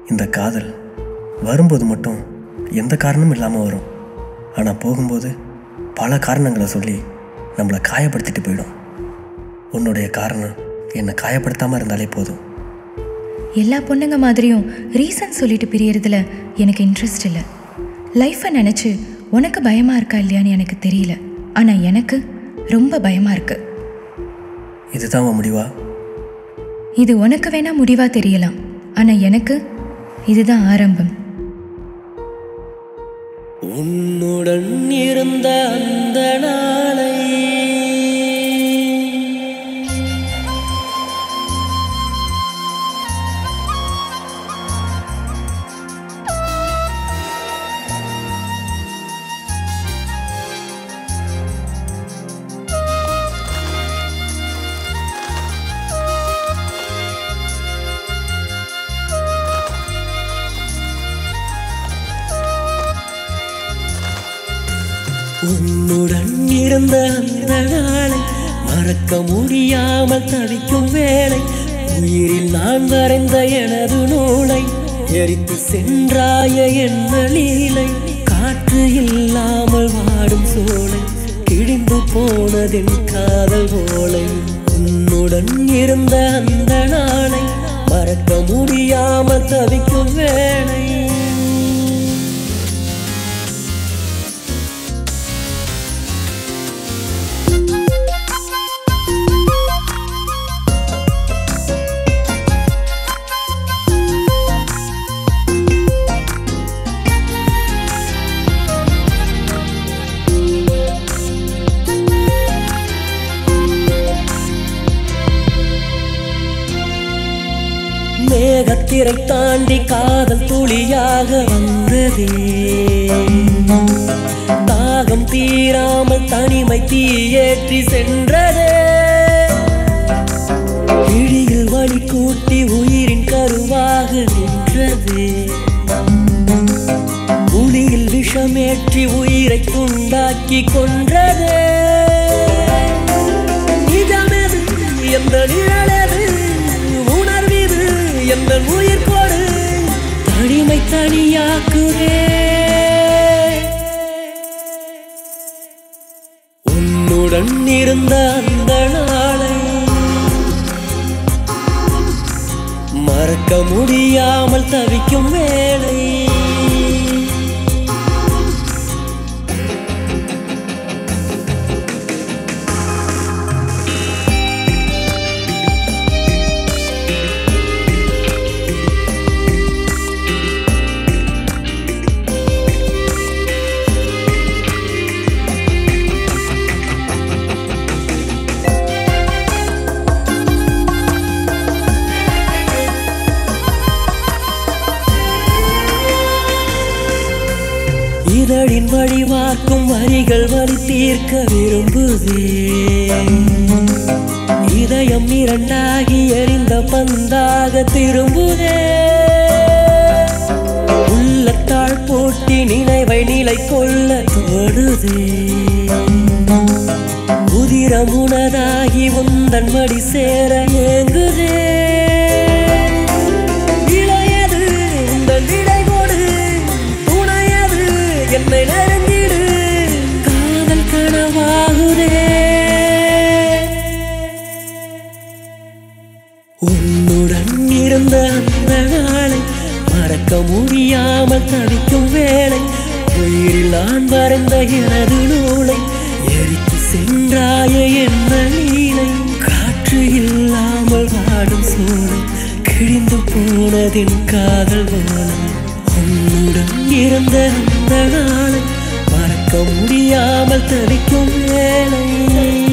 இந்த காதல் வரும்போது மட்டும் எந்த காரணமும் இல்லாமல் வரும் ஆனால் போகும்போது பல காரணங்களை சொல்லி நம்மளை காயப்படுத்திட்டு போயிடும் உன்னுடைய காரணம் என்னை காயப்படுத்தாமல் இருந்தாலே போதும் எல்லா பொண்ணுங்க மாதிரியும் ரீசன் சொல்லிட்டு பிரியறதுல எனக்கு இன்ட்ரெஸ்ட் இல்லை லைஃப்பை நினச்சி உனக்கு பயமாக இருக்கா இல்லையான்னு எனக்கு தெரியல ஆனால் எனக்கு ரொம்ப பயமாக இருக்கு இதுதான் உன் முடிவா இது உனக்கு வேணா முடிவா தெரியலாம் ஆனால் எனக்கு இதுதான் ஆரம்பம் உன்னுடன் இருந்த அந்த நாளை உன்னுடன் இருந்த அந்த நாளை மறக்க முடியாமல் தவிக்கும் வேளை உயிரில் நான் வரைந்த எனது நூலை எரித்து சென்றாய என்ன லீலை காற்று இல்லாமல் வாடும் சோலை கிழிந்து போனதென் காதல் ஓலை உன்னுடன் இருந்த அந்த நாளை மறக்க முடியாமல் தவிக்கும் வேளை மேகத்திரை தாண்டி காதல் துளியாக வந்ததே தாகம் தீராமல் தனிமை தீயேற்றி சென்றதே இழியில் வழி கூட்டி உயிரின் கருவாக நின்றதே புலியில் விஷமேற்றி உயிரை துண்டாக்கி கொன்றதே நிஜமெது எந்த நிழலது உணர்விது எந்த உயிர் கொடு தனிமை தனியாக்குதே உன்னுடன் இருந்த அந்த நாளை மறக்க முடியாமல் தவிக்கும் வேளை இதழின் வழி வார்க்கும் வரிகள் வழி தீர்க்க விரும்புதே இதயம் இரண்டாகி எரிந்த பந்தாக திரும்புதே உள்ளத்தாள் போட்டி நினைவை நிலை கொள்ள தோடுதே உதிரம் உனதாகி உந்தன் மடி சேர ஏங்குதே இளையது உந்தன் இடை கொடு துணையது என்னை நெருங்கிடு காதல் கனவாகுதே உன்னுடன் இருந்த அந்த நாளை மறக்க முடியாமல் தவிக்கும் வேளை உயிரில் நான் வரைந்த எனது நூலை எரித்து சென்றாய என்ன லீலை காற்று இல்லாமல் வாடும் சோலை கிழிந்து போனதின் காதல் போலம் உன்னுடன் இருந்த அந்த நாளை மறக்க முடியாமல் தவிக்கும் வேளை